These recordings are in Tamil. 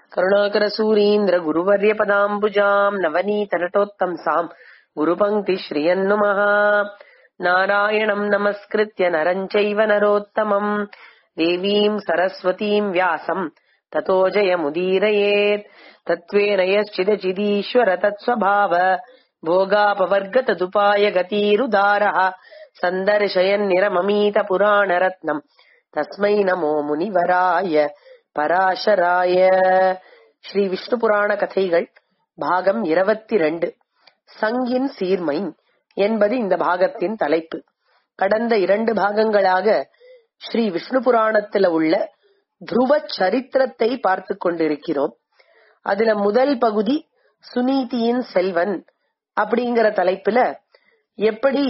करुणाकरसूरीन्द्र गुरुवर्यपदाम्बुजाम् नवनीतनटोत्तंसाम् गुरुपङ्क्तिश्रियन्नुमः नारायणम् नमस्कृत्य नरम् चैव नरोत्तमम् देवीम् सरस्वतीम् व्यासम् ततो जयमुदीरयेत् तत्त्वेन यश्चिदचिदीश्वर तत्स्वभाव भोगापवर्गतदुपाय गतीरुदारः सन्दर्शयन्निरममीतपुराणरत्नम् तस्मै नमो முனிவராய பராசராய ஸ்ரீ விஷ்ணு புராண கதைகள் பாகம் இருபத்தி ரெண்டு சங்கின் சீர்மை என்பது இந்த பாகத்தின் தலைப்பு கடந்த இரண்டு பாகங்களாக ஸ்ரீ விஷ்ணு புராணத்துல உள்ள துருவ சரித்திரத்தை பார்த்து கொண்டிருக்கிறோம் அதுல முதல் பகுதி சுனீதியின் செல்வன் அப்படிங்கிற தலைப்புல எப்படி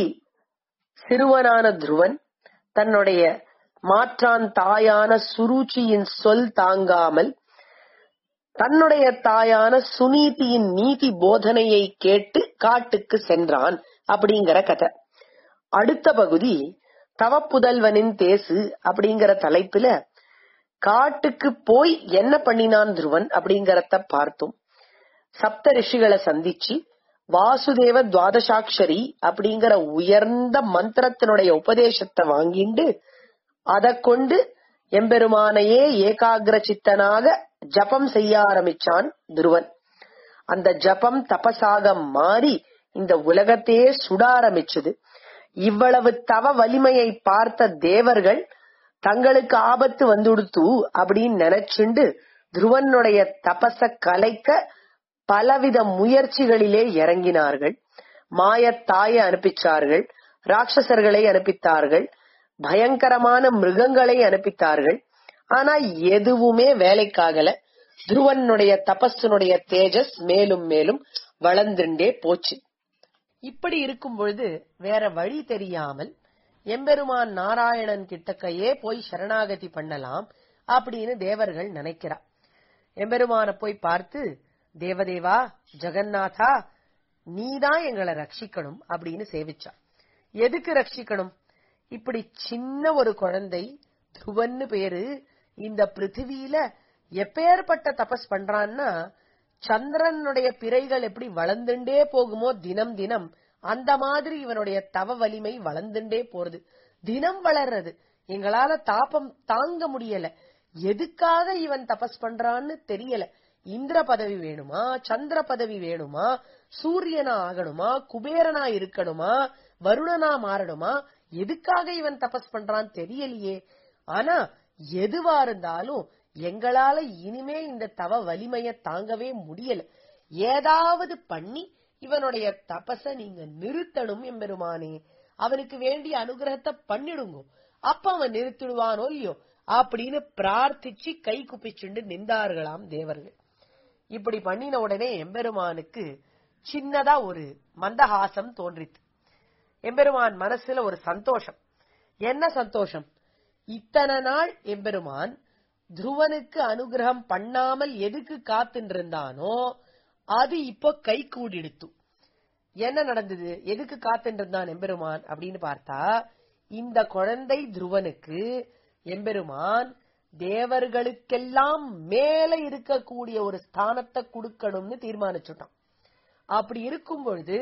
சிறுவனான துருவன் தன்னுடைய மாற்றான் தாயான சுருச்சியின் சொல் தாங்காமல் தன்னுடைய தாயான சுனீதியின் நீதி போதனையை கேட்டு காட்டுக்கு சென்றான் அப்படிங்கிற கதை அடுத்த பகுதி தவப்புதல்வனின் தேசு அப்படிங்கிற தலைப்புல காட்டுக்கு போய் என்ன பண்ணினான் துருவன் அப்படிங்கறத பார்த்தோம் சப்த ரிஷிகளை சந்திச்சு வாசுதேவ துவாதசாட்சரி அப்படிங்கிற உயர்ந்த மந்திரத்தினுடைய உபதேசத்தை வாங்கிண்டு அதை கொண்டு எம்பெருமானையே ஏகாகிர சித்தனாக ஜபம் செய்ய ஆரம்பிச்சான் துருவன் அந்த ஜபம் தபசாக மாறி இந்த உலகத்தையே சுட ஆரம்பிச்சது இவ்வளவு தவ வலிமையை பார்த்த தேவர்கள் தங்களுக்கு ஆபத்து வந்துடுத்து அப்படின்னு நினைச்சுண்டு துருவனுடைய தபச கலைக்க பலவித முயற்சிகளிலே இறங்கினார்கள் மாயத்தாய அனுப்பிச்சார்கள் ராட்சசர்களை அனுப்பித்தார்கள் பயங்கரமான மிருகங்களை அனுப்பித்தார்கள் ஆனா எதுவுமே வேலைக்காகல துருவனுடைய தபஸனுடைய தேஜஸ் மேலும் மேலும் வளர்ந்துட்டே போச்சு இப்படி இருக்கும் பொழுது வேற வழி தெரியாமல் எம்பெருமான் நாராயணன் கிட்டக்கையே போய் சரணாகதி பண்ணலாம் அப்படின்னு தேவர்கள் நினைக்கிறார் எம்பெருமான போய் பார்த்து தேவதேவா ஜெகநாதா நீதான் எங்களை ரட்சிக்கணும் அப்படின்னு சேவிச்சா எதுக்கு ரட்சிக்கணும் இப்படி சின்ன ஒரு குழந்தை துருவன்னு பேரு இந்த பிருத்திவியில எப்பேற்பட்ட தபஸ் பண்றான்னா சந்திரனுடைய பிறைகள் எப்படி வளர்ந்துண்டே போகுமோ தினம் தினம் அந்த மாதிரி இவனுடைய தவ வலிமை வளர்ந்துண்டே போறது தினம் வளர்றது எங்களால தாபம் தாங்க முடியல எதுக்காக இவன் தபஸ் பண்றான்னு தெரியல இந்திர பதவி வேணுமா சந்திர பதவி வேணுமா சூரியனா ஆகணுமா குபேரனா இருக்கணுமா வருணனா மாறணுமா எதுக்காக இவன் தபஸ் பண்றான் தெரியலையே ஆனா எதுவா இருந்தாலும் எங்களால இனிமே இந்த தவ வலிமைய தாங்கவே முடியல ஏதாவது பண்ணி இவனுடைய தபச நீங்க நிறுத்தணும் எம்பெருமானே அவனுக்கு வேண்டிய அனுகிரகத்தை பண்ணிடுங்க அப்ப அவன் நிறுத்திடுவானோ இல்லையோ அப்படின்னு பிரார்த்திச்சு கை குப்பிச்சுண்டு நின்றார்களாம் தேவர்கள் இப்படி பண்ணின உடனே எம்பெருமானுக்கு சின்னதா ஒரு மந்தஹாசம் தோன்றித்து எம்பெருமான் மனசுல ஒரு சந்தோஷம் என்ன சந்தோஷம் இத்தனை நாள் எம்பெருமான் துருவனுக்கு அனுகிரகம் பண்ணாமல் எதுக்கு காத்துட்டு இருந்தானோ அது இப்போ கை கூடிடுத்து என்ன நடந்தது எதுக்கு காத்துட்டு இருந்தான் எம்பெருமான் அப்படின்னு பார்த்தா இந்த குழந்தை துருவனுக்கு எம்பெருமான் தேவர்களுக்கெல்லாம் மேல இருக்கக்கூடிய ஒரு ஸ்தானத்தை கொடுக்கணும்னு தீர்மானிச்சுட்டான் அப்படி இருக்கும் பொழுது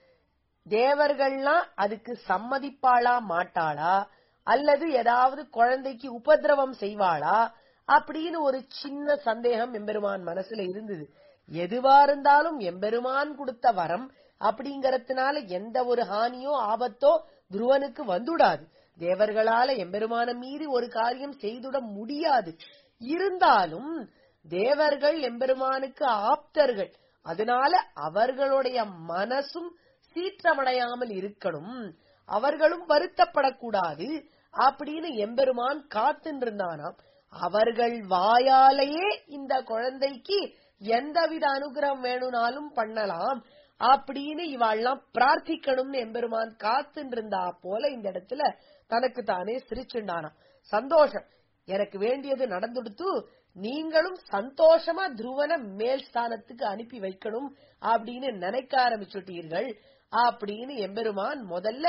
தேவர்கள்லாம் அதுக்கு சம்மதிப்பாளா மாட்டாளா அல்லது ஏதாவது குழந்தைக்கு உபதிரவம் செய்வாளா அப்படின்னு ஒரு சின்ன சந்தேகம் எம்பெருமான் மனசுல இருந்தது எதுவா இருந்தாலும் எம்பெருமான் கொடுத்த வரம் அப்படிங்கறதுனால எந்த ஒரு ஹானியோ ஆபத்தோ துருவனுக்கு வந்துடாது தேவர்களால எம்பெருமான மீறி ஒரு காரியம் செய்துட முடியாது இருந்தாலும் தேவர்கள் எம்பெருமானுக்கு ஆப்தர்கள் அதனால அவர்களுடைய மனசும் சீற்றமடையாமல் இருக்கணும் அவர்களும் வருத்தப்படக்கூடாது அப்படின்னு எம்பெருமான் காத்துட்டு இருந்தானாம் அவர்கள் வாயாலேயே இந்த குழந்தைக்கு எந்தவித அனுகிரகம் வேணும்னாலும் பண்ணலாம் அப்படின்னு இவாள்லாம் பிரார்த்திக்கணும்னு எம்பெருமான் காத்துட்டு இருந்தா போல இந்த இடத்துல தனக்கு தானே சிரிச்சுண்டானாம் சந்தோஷம் எனக்கு வேண்டியது நடந்துடுத்து நீங்களும் சந்தோஷமா துருவன மேல் ஸ்தானத்துக்கு அனுப்பி வைக்கணும் அப்படின்னு நினைக்க ஆரம்பிச்சுட்டீர்கள் அப்படின்னு எம்பெருமான் முதல்ல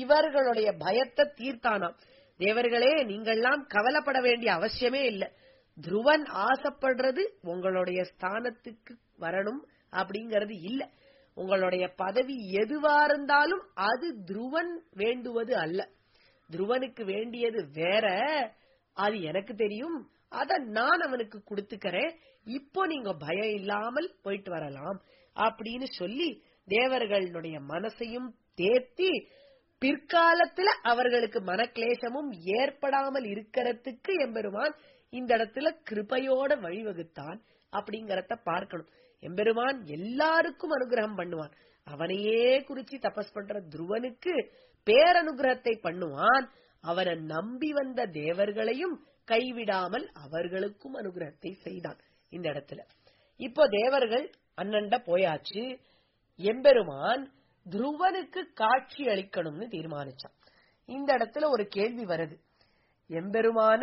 இவர்களுடைய பயத்தை தீர்த்தானாம் தேவர்களே நீங்கள்லாம் கவலைப்பட வேண்டிய அவசியமே இல்ல துருவன் ஆசைப்படுறது உங்களுடைய ஸ்தானத்துக்கு வரணும் அப்படிங்கறது இல்ல உங்களுடைய பதவி எதுவா இருந்தாலும் அது துருவன் வேண்டுவது அல்ல துருவனுக்கு வேண்டியது வேற அது எனக்கு தெரியும் அத நான் அவனுக்கு கொடுத்துக்கிறேன் இப்போ நீங்க பயம் இல்லாமல் போயிட்டு வரலாம் அப்படின்னு சொல்லி தேவர்களுடைய மனசையும் தேர்த்தி பிற்காலத்துல அவர்களுக்கு மனக்லேசமும் ஏற்படாமல் இருக்கிறதுக்கு எம்பெருமான் இந்த இடத்துல கிருபையோட வழிவகுத்தான் அப்படிங்கறத பார்க்கணும் எம்பெருமான் எல்லாருக்கும் அனுகிரகம் பண்ணுவான் அவனையே குறிச்சு தபஸ் பண்ற துருவனுக்கு பேரனுகிரகத்தை பண்ணுவான் அவனை நம்பி வந்த தேவர்களையும் கைவிடாமல் அவர்களுக்கும் அனுகிரகத்தை செய்தான் இந்த இடத்துல இப்போ தேவர்கள் அண்ணண்ட போயாச்சு எம்பெருமான் துருவனுக்கு காட்சி அளிக்கணும்னு தீர்மானிச்சான் இந்த இடத்துல ஒரு கேள்வி வருது எம்பெருமான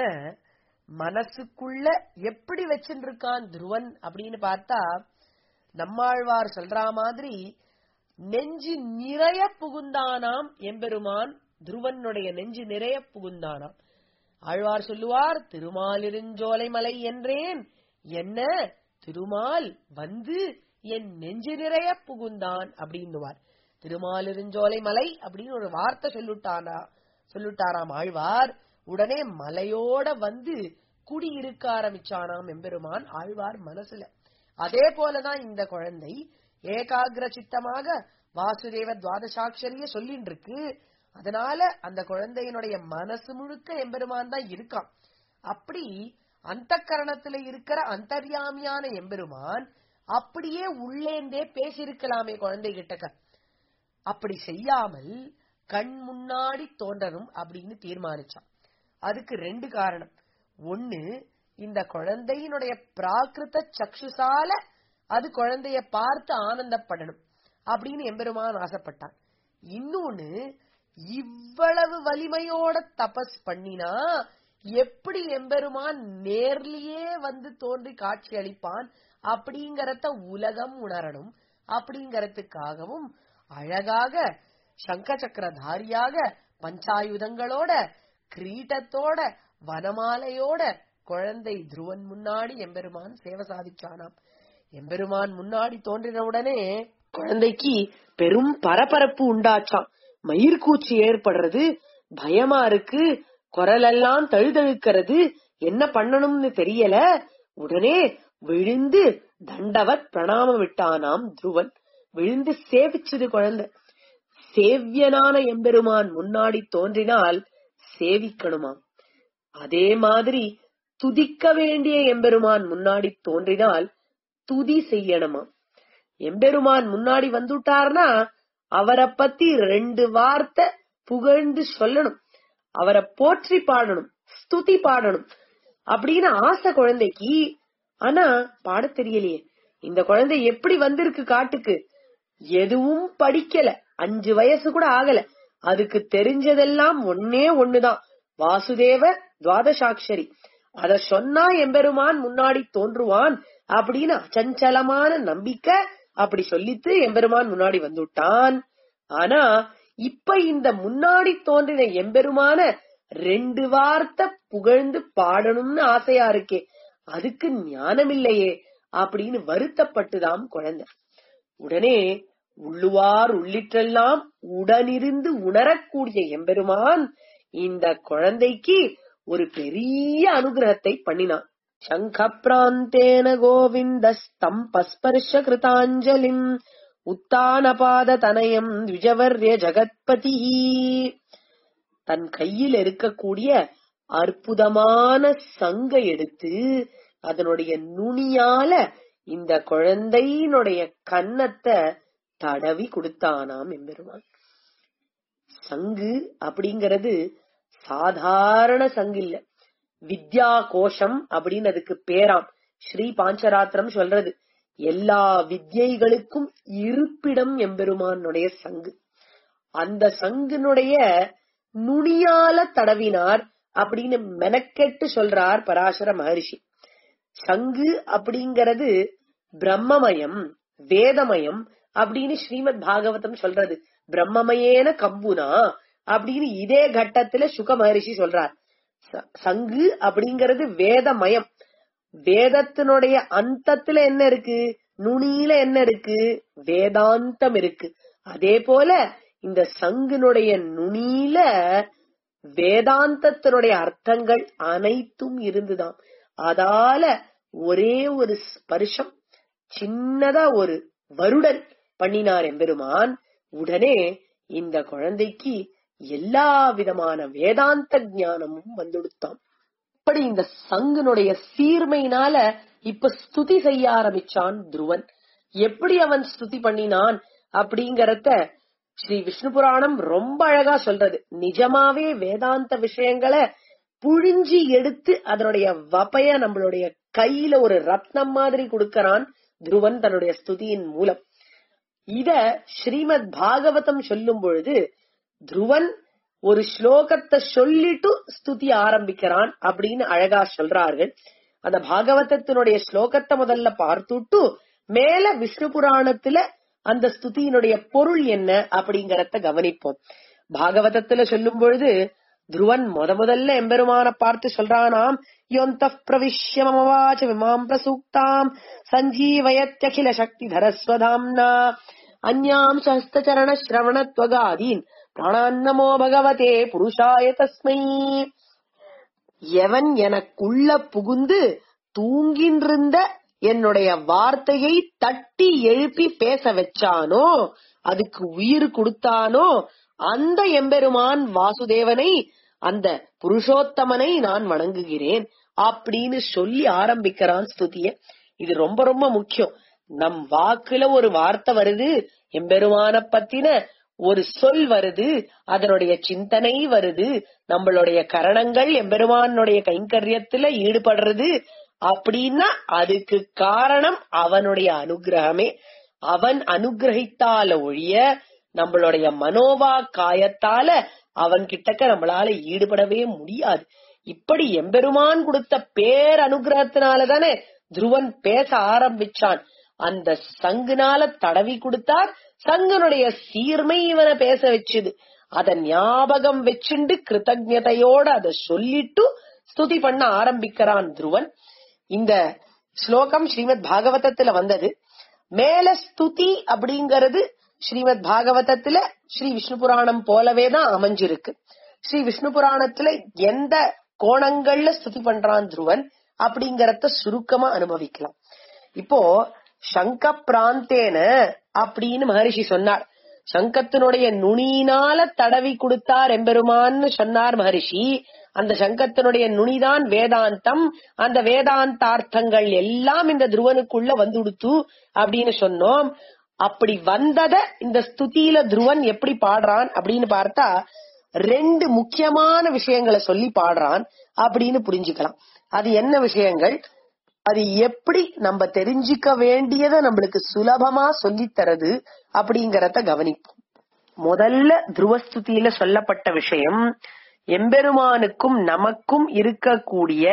மனசுக்குள்ள எப்படி வச்சுருக்கான் துருவன் அப்படின்னு பார்த்தா நம்மாழ்வார் சொல்ற மாதிரி நெஞ்சு நிறைய புகுந்தானாம் எம்பெருமான் துருவனுடைய நெஞ்சு நிறைய புகுந்தானாம் ஆழ்வார் சொல்லுவார் திருமாலிருஞ்சோலை மலை என்றேன் என்ன திருமால் வந்து என் நெஞ்சு நிறைய புகுந்தான் அப்படின்னுவார் திருமாலிருஞ்சோலை மலை அப்படின்னு ஒரு வார்த்தை சொல்லுட்டானா சொல்லுட்டாராம் ஆழ்வார் உடனே மலையோட வந்து குடியிருக்க ஆரம்பிச்சானாம் எம்பெருமான் ஆழ்வார் மனசுல அதே போலதான் இந்த குழந்தை ஏகாகிர சித்தமாக வாசுதேவ துவாதசாட்சரிய சொல்லின்னு இருக்கு அதனால அந்த குழந்தையினுடைய மனசு முழுக்க எம்பெருமான் தான் இருக்கான் அப்படி அந்த கரணத்துல இருக்கிற அந்தர்யாமியான எம்பெருமான் அப்படியே உள்ளேந்தே பேசியிருக்கலாமே குழந்தை கிட்டக்க அப்படி செய்யாமல் கண் முன்னாடி தோன்றணும் அப்படின்னு தீர்மானிச்சான் அதுக்கு ரெண்டு காரணம் ஒண்ணு இந்த குழந்தையினுடைய பிராகிருத சக்ஷுசால அது குழந்தைய பார்த்து ஆனந்தப்படணும் அப்படின்னு எம்பெருமான் ஆசைப்பட்டான் இன்னொன்னு இவ்வளவு வலிமையோட தபஸ் பண்ணினா எப்படி எம்பெருமான் நேர்லயே வந்து தோன்றி காட்சி அளிப்பான் அப்படிங்கறத உலகம் உணரணும் அப்படிங்கறதுக்காகவும் அழகாக சங்க சக்கரதாரியாக பஞ்சாயுதங்களோட கிரீட்டத்தோட வனமாலையோட குழந்தை துருவன் முன்னாடி எம்பெருமான் சேவை சாதிச்சானாம் எம்பெருமான் முன்னாடி தோன்றின உடனே குழந்தைக்கு பெரும் பரபரப்பு உண்டாச்சாம் மயிர்கூச்சி ஏற்படுறது பயமா இருக்கு குரலெல்லாம் தழுதழுக்கிறது என்ன பண்ணணும்னு தெரியல உடனே விழுந்து தண்டவத் பிரணாமம் விட்டானாம் துருவன் விழுந்து சேவிச்சது குழந்தை சேவியனான எம்பெருமான் முன்னாடி தோன்றினால் சேவிக்கணுமாம் அதே மாதிரி துதிக்க வேண்டிய எம்பெருமான் முன்னாடி தோன்றினால் துதி செய்யணுமாம் எம்பெருமான் முன்னாடி வந்துட்டார்னா அவரை பத்தி ரெண்டு வார்த்தை புகழ்ந்து சொல்லணும் அவரை போற்றி பாடணும் ஸ்துதி பாடணும் அப்படின்னு ஆசை குழந்தைக்கு ஆனா பாட தெரியலையே இந்த குழந்தை எப்படி வந்திருக்கு காட்டுக்கு எதுவும் படிக்கல அஞ்சு வயசு கூட ஆகல அதுக்கு தெரிஞ்சதெல்லாம் ஒன்னே ஒண்ணுதான் வாசுதேவ துவாதசாட்சரி அத சொன்னா எம்பெருமான் முன்னாடி தோன்றுவான் அப்படின்னு அச்சஞ்சலமான நம்பிக்கை அப்படி சொல்லித்து எம்பெருமான் முன்னாடி வந்துட்டான் ஆனா இப்ப இந்த முன்னாடி தோன்றின எம்பெருமான ரெண்டு வார்த்தை புகழ்ந்து பாடணும்னு ஆசையா இருக்கே அதுக்கு ஞானம் இல்லையே அப்படின்னு வருத்தப்பட்டுதாம் குழந்தை உடனே உள்ளுவார் உள்ளிட்டெல்லாம் உடனிருந்து உணரக்கூடிய எம்பெருமான் இந்த குழந்தைக்கு ஒரு பெரிய அனுகிரகத்தை பண்ணினான் சங்க பிராந்தேன கோவிந்தஸ்தம் பஸ்பர்ஷ கிருதாஞ்சலிம் உத்தானபாத தனயம் த்விஜவர்ய ஜகத்பதி தன் கையில் இருக்கக்கூடிய அற்புதமான சங்க எடுத்து அதனுடைய நுனியால இந்த குழந்தையினுடைய கன்னத்தை தடவி கொடுத்தானாம் எம்பெருமான் சங்கு அப்படிங்கறது சாதாரண சங்கு இல்ல வித்யா கோஷம் அப்படின்னு அதுக்கு பேராம் ஸ்ரீ பாஞ்சராத்திரம் சொல்றது எல்லா வித்யைகளுக்கும் இருப்பிடம் எம்பெருமானுடைய சங்கு அந்த சங்குனுடைய நுனியால தடவினார் அப்படின்னு மெனக்கெட்டு சொல்றார் பராசர மகரிஷி சங்கு அப்படிங்கறது பிரம்மமயம் வேதமயம் அப்படின்னு ஸ்ரீமத் பாகவதம் சொல்றது பிரம்மமயேன கம்புனா அப்படின்னு இதே கட்டத்துல சுக மகரிஷி சொல்றார் ச- சங்கு அப்படிங்கறது வேதமயம் வேதத்தினுடைய அந்தத்துல என்ன இருக்கு நுனியில என்ன இருக்கு வேதாந்தம் இருக்கு அதே போல இந்த சங்கினுடைய நுனியில வேதாந்தத்தினுடைய அர்த்தங்கள் அனைத்தும் இருந்துதாம் அதால ஒரே ஒரு ஸ்பர்ஷம் சின்னதா ஒரு வருடன் பண்ணினார் எம்பெருமான் உடனே இந்த குழந்தைக்கு எல்லா விதமான வேதாந்த ஞானமும் வந்துடுத்தாம் இப்படி இந்த சங்கனுடைய சீர்மையினால இப்ப ஸ்துதி செய்ய ஆரம்பிச்சான் துருவன் எப்படி அவன் ஸ்துதி பண்ணினான் அப்படிங்கறத ஸ்ரீ விஷ்ணு புராணம் ரொம்ப அழகா சொல்றது நிஜமாவே வேதாந்த விஷயங்களை புழிஞ்சி எடுத்து அதனுடைய வப்பைய நம்மளுடைய கையில ஒரு ரத்னம் மாதிரி கொடுக்கறான் துருவன் தன்னுடைய ஸ்துதியின் மூலம் இத ஸ்ரீமத் பாகவதம் சொல்லும் பொழுது துருவன் ஒரு ஸ்லோகத்தை சொல்லிட்டு ஸ்துதி ஆரம்பிக்கிறான் அப்படின்னு அழகா சொல்றார்கள் அந்த பாகவதத்தினுடைய ஸ்லோகத்தை முதல்ல பார்த்துட்டு மேல விஷ்ணு புராணத்துல அந்த ஸ்துதியினுடைய பொருள் என்ன அப்படிங்கறத கவனிப்போம் பாகவதத்துல சொல்லும் பொழுது துருவன் முத முதல்ல எம்பெருமான பார்த்து சொல்றானாம் யோந்த பிரவிஷ்ய மமவாச்ச விமாம் பிரசூக்தாம் சஞ்சீவயத்யகில சக்தி தரஸ்வதாம்னா அந்யாம் சஹஸ்தச்சரண ஸ்ரவணத்வகாதீன் பிராணான்னமோ பகவதே புருஷாய தஸ்மை எவன் எனக்குள்ள புகுந்து தூங்கின்றிருந்த என்னுடைய வார்த்தையை தட்டி எழுப்பி பேச வச்சானோ அதுக்கு உயிர் கொடுத்தானோ அந்த எம்பெருமான் வாசுதேவனை அந்த புருஷோத்தமனை நான் வணங்குகிறேன் அப்படின்னு சொல்லி ஆரம்பிக்கிறான் ஸ்துதிய இது ரொம்ப ரொம்ப முக்கியம் நம் வாக்குல ஒரு வார்த்தை வருது எம்பெருமான பத்தின ஒரு சொல் வருது அதனுடைய சிந்தனை வருது நம்மளுடைய கரணங்கள் எம்பெருமானுடைய கைங்கரியத்துல ஈடுபடுறது அப்படின்னா அதுக்கு காரணம் அவனுடைய அனுகிரகமே அவன் அனுகிரகித்தால ஒழிய நம்மளுடைய மனோவா காயத்தால அவன் கிட்டக்க நம்மளால ஈடுபடவே முடியாது இப்படி எம்பெருமான் கொடுத்த பேர் அனுகிரகத்தினாலதானே துருவன் பேச ஆரம்பிச்சான் அந்த சங்குனால தடவி கொடுத்தார் சங்கனுடைய சீர்மை இவனை பேச வச்சுது அத ஞாபகம் வச்சுண்டு கிருத்தஜதையோட அத சொல்லிட்டு ஸ்துதி பண்ண ஆரம்பிக்கிறான் துருவன் இந்த ஸ்லோகம் ஸ்ரீமத் பாகவதத்துல வந்தது மேல ஸ்துதி அப்படிங்கறது ஸ்ரீமத் பாகவதத்துல ஸ்ரீ விஷ்ணு புராணம் போலவேதான் அமைஞ்சிருக்கு ஸ்ரீ விஷ்ணு புராணத்துல எந்த கோணங்கள்ல ஸ்துதி பண்றான் துருவன் அப்படிங்கறத சுருக்கமா அனுபவிக்கலாம் இப்போ சங்க பிராந்தேன அப்படின்னு மகரிஷி சொன்னார் சங்கத்தினுடைய நுனியினால தடவி கொடுத்தார் எம்பெருமான்னு சொன்னார் மகரிஷி அந்த சங்கத்தினுடைய நுனிதான் வேதாந்தம் அந்த வேதாந்தார்த்தங்கள் எல்லாம் இந்த துருவனுக்குள்ள வந்துடுத்து அப்படின்னு சொன்னோம் அப்படி வந்தத இந்த ஸ்துதியில துருவன் எப்படி பாடுறான் அப்படின்னு பார்த்தா ரெண்டு முக்கியமான விஷயங்களை சொல்லி பாடுறான் அப்படின்னு புரிஞ்சுக்கலாம் அது என்ன விஷயங்கள் அது எப்படி நம்ம தெரிஞ்சுக்க வேண்டியதை நம்மளுக்கு சுலபமா சொல்லித் தரது அப்படிங்கறத கவனிப்போம் முதல்ல துருவஸ்துதியில சொல்லப்பட்ட விஷயம் எம்பெருமானுக்கும் நமக்கும் இருக்கக்கூடிய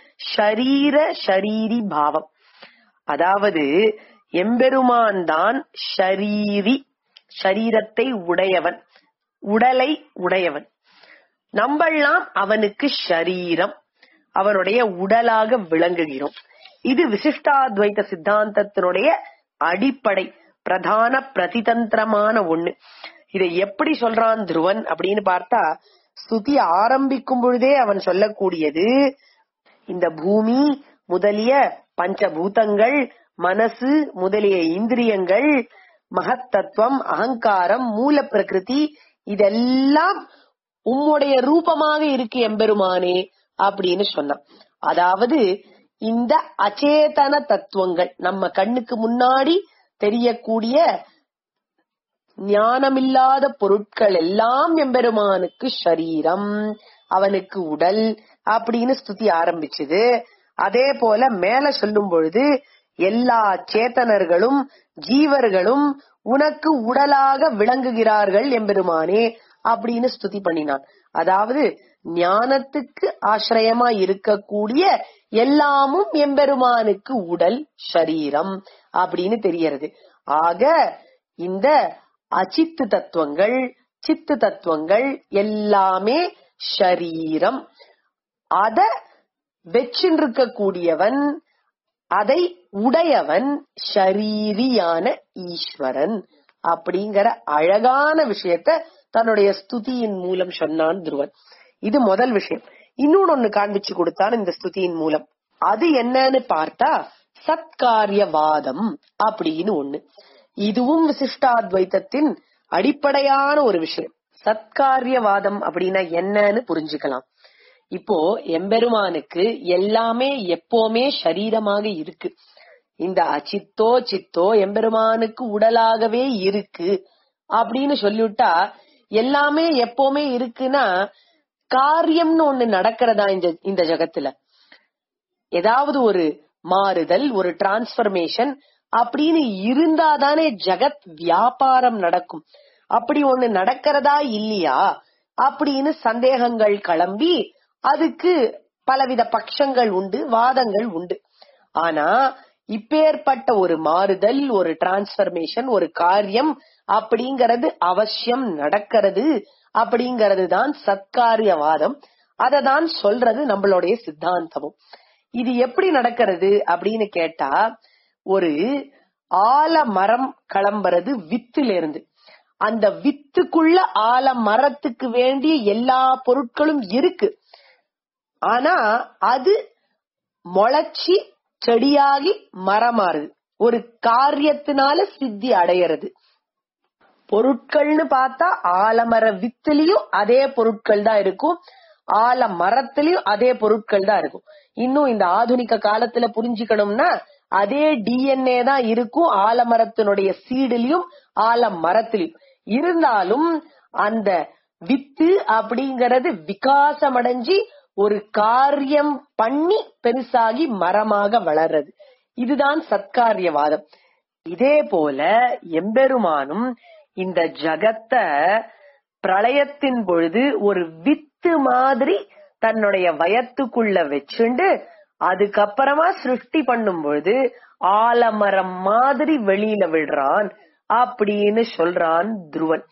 ஷரீர ஷரீரி பாவம் அதாவது எம்பெருமான் தான் ஷரீரி ஷரீரத்தை உடையவன் உடலை உடையவன் நம்மெல்லாம் அவனுக்கு ஷரீரம் அவனுடைய உடலாக விளங்குகிறோம் இது விசிஷ்டாத்வைத சித்தாந்தத்தினுடைய அடிப்படை பிரதான பிரதிதந்திரமான ஒண்ணு இதை எப்படி சொல்றான் துருவன் அப்படின்னு பார்த்தா ஸ்துதி ஆரம்பிக்கும் பொழுதே அவன் சொல்லக்கூடியது இந்த பூமி முதலிய பஞ்சபூதங்கள் மனசு முதலிய இந்திரியங்கள் மகத்தத்துவம் அகங்காரம் மூல பிரகிருதி இதெல்லாம் உம்முடைய ரூபமாக இருக்கு எம்பெருமானே அப்படின்னு சொன்னான் அதாவது இந்த அச்சேதன தத்துவங்கள் நம்ம கண்ணுக்கு முன்னாடி தெரியக்கூடிய ஞானமில்லாத பொருட்கள் எல்லாம் எம்பெருமானுக்கு ஷரீரம் அவனுக்கு உடல் அப்படின்னு ஸ்துதி ஆரம்பிச்சது அதே போல மேல சொல்லும் பொழுது எல்லா சேத்தனர்களும் ஜீவர்களும் உனக்கு உடலாக விளங்குகிறார்கள் எம்பெருமானே அப்படின்னு ஸ்துதி பண்ணினான் அதாவது ஞானத்துக்கு ஆசிரியமா இருக்கக்கூடிய எல்லாமும் எம்பெருமானுக்கு உடல் ஷரீரம் அப்படின்னு தெரியறது ஆக இந்த அச்சித்து தத்துவங்கள் சித்து தத்துவங்கள் எல்லாமே ஷரீரம் அத வச்சிருக்க கூடியவன் அதை உடையவன் ஷரீரியான ஈஸ்வரன் அப்படிங்கிற அழகான விஷயத்த தன்னுடைய ஸ்துதியின் மூலம் சொன்னான் துருவன் இது முதல் விஷயம் இன்னொன்னு ஒண்ணு காண்பிச்சு கொடுத்தான் இந்த ஸ்துதியின் மூலம் அது என்னன்னு பார்த்தா சத்காரியவாதம் அப்படின்னு ஒண்ணு இதுவும் விசிஷ்டாத்வைத்தத்தின் அடிப்படையான ஒரு விஷயம் சத்காரியவாதம் அப்படின்னா என்னன்னு புரிஞ்சுக்கலாம் இப்போ எம்பெருமானுக்கு எல்லாமே எப்பவுமே சரீரமாக இருக்கு இந்த அச்சித்தோ சித்தோ எம்பெருமானுக்கு உடலாகவே இருக்கு அப்படின்னு சொல்லிவிட்டா எல்லாமே எப்பவுமே இருக்குன்னா காரியம்னு ஒண்ணு நடக்கிறதா இந்த இந்த ஜகத்துல ஏதாவது ஒரு மாறுதல் ஒரு டிரான்ஸ்பர்மேஷன் அப்படின்னு இருந்தாதானே ஜகத் வியாபாரம் நடக்கும் அப்படி ஒண்ணு நடக்கிறதா இல்லையா அப்படின்னு சந்தேகங்கள் கிளம்பி அதுக்கு பலவித பட்சங்கள் உண்டு வாதங்கள் உண்டு ஆனா இப்பேற்பட்ட ஒரு மாறுதல் ஒரு டிரான்ஸ்பர்மேஷன் ஒரு காரியம் அப்படிங்கறது அவசியம் நடக்கிறது அப்படிங்கிறது தான் சத்காரியவாதம் அதை தான் சொல்றது நம்மளுடைய சித்தாந்தமும் இது எப்படி நடக்கிறது அப்படின்னு கேட்டா ஒரு ஆல மரம் கிளம்புறது வித்துல இருந்து அந்த வித்துக்குள்ள ஆல மரத்துக்கு வேண்டிய எல்லா பொருட்களும் இருக்கு ஆனா அது முளைச்சி செடியாகி மரமாறுது ஒரு காரியத்தினால சித்தி அடையிறது பொருட்கள்னு பார்த்தா ஆலமர வித்துலயும் அதே பொருட்கள் தான் இருக்கும் ஆல மரத்திலயும் அதே பொருட்கள் தான் இருக்கும் இன்னும் இந்த ஆதுனிக காலத்துல புரிஞ்சுக்கணும்னா அதே டிஎன்ஏ தான் இருக்கும் ஆலமரத்தினுடைய சீடுலயும் ஆல மரத்திலயும் இருந்தாலும் அந்த வித்து அப்படிங்கறது விகாசம் அடைஞ்சி ஒரு காரியம் பண்ணி பெருசாகி மரமாக வளர்றது இதுதான் சத்காரியவாதம் இதே போல எம்பெருமானும் இந்த ஜகத்த பிரளயத்தின் பொழுது ஒரு வித்து மாதிரி தன்னுடைய வயத்துக்குள்ள வச்சுண்டு அதுக்கப்புறமா சிருஷ்டி பண்ணும் பொழுது ஆலமரம் மாதிரி வெளியில விடுறான் அப்படின்னு சொல்றான் துருவன்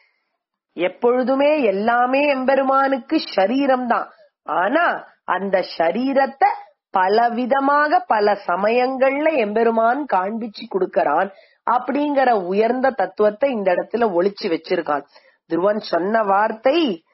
எப்பொழுதுமே எல்லாமே எம்பெருமானுக்கு சரீரம் தான் ஆனா அந்த சரீரத்தை பலவிதமாக பல சமயங்கள்ல எம்பெருமான் காண்பிச்சு கொடுக்கறான் அப்படிங்கிற உயர்ந்த தத்துவத்தை இந்த இடத்துல ஒளிச்சு வச்சிருக்கான் துருவன் சொன்ன வார்த்தை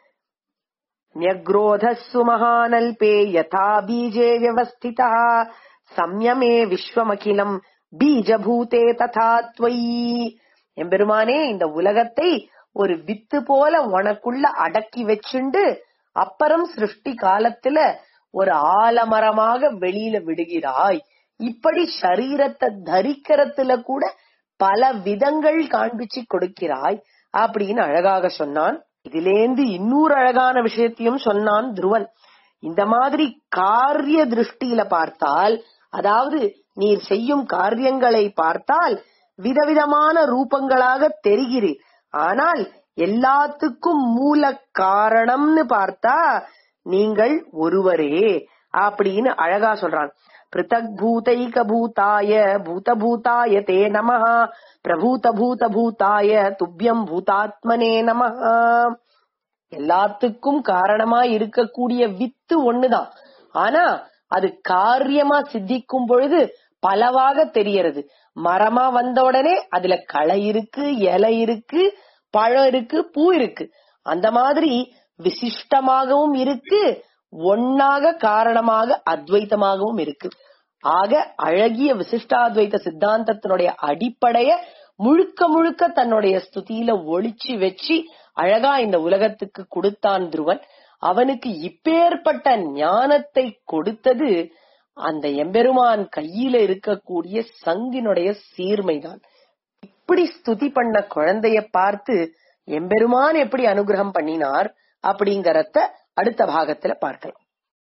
न्यग्रोधस्सु महानल्पे यथा बीजे व्यवस्थितः संयमे விஸ்வமகிலம் பீஜபூதே ததா त्वयि எம்பெருமானே இந்த உலகத்தை ஒரு வித்து போல உனக்குள்ள அடக்கி வச்சுண்டு அப்புறம் சிருஷ்டி காலத்துல ஒரு ஆலமரமாக வெளியில விடுகிறாய் இப்படி சரீரத்தை தரிக்கிறதுல கூட பல விதங்கள் காண்பிச்சு கொடுக்கிறாய் அப்படின்னு அழகாக சொன்னான் இதிலேந்து இன்னொரு அழகான விஷயத்தையும் சொன்னான் துருவன் இந்த மாதிரி காரிய திருஷ்டியில பார்த்தால் அதாவது நீர் செய்யும் காரியங்களை பார்த்தால் விதவிதமான ரூபங்களாக தெரிகிறீர் ஆனால் எல்லாத்துக்கும் மூல காரணம்னு பார்த்தா நீங்கள் ஒருவரே அப்படின்னு அழகா சொல்றான் பிருத்தக் பூதைக பூதாய பூத பூதாய தே நமஹ பிரபூத பூத பூதாய துப்பியம் பூதாத்மனே நமஹ எல்லாத்துக்கும் காரணமா இருக்கக்கூடிய வித்து ஒண்ணுதான் ஆனா அது காரியமா சித்திக்கும் பொழுது பலவாக தெரியறது மரமா வந்த உடனே அதுல களை இருக்கு இலை இருக்கு பழம் இருக்கு பூ இருக்கு அந்த மாதிரி விசிஷ்டமாகவும் இருக்கு ஒன்னாக காரணமாக அத்வைத்தமாகவும் இருக்கு ஆக அழகிய விசிஷ்டாத்வைத்த சித்தாந்தத்தினுடைய அடிப்படைய முழுக்க முழுக்க தன்னுடைய ஸ்துதியில ஒளிச்சு வச்சு அழகா இந்த உலகத்துக்கு கொடுத்தான் துருவன் அவனுக்கு இப்பேற்பட்ட ஞானத்தை கொடுத்தது அந்த எம்பெருமான் கையில இருக்கக்கூடிய சங்கினுடைய சீர்மைதான் இப்படி ஸ்துதி பண்ண குழந்தைய பார்த்து எம்பெருமான் எப்படி அனுகிரகம் பண்ணினார் அப்படிங்கறத அடுத்த பாகத்துல பார்க்கலாம்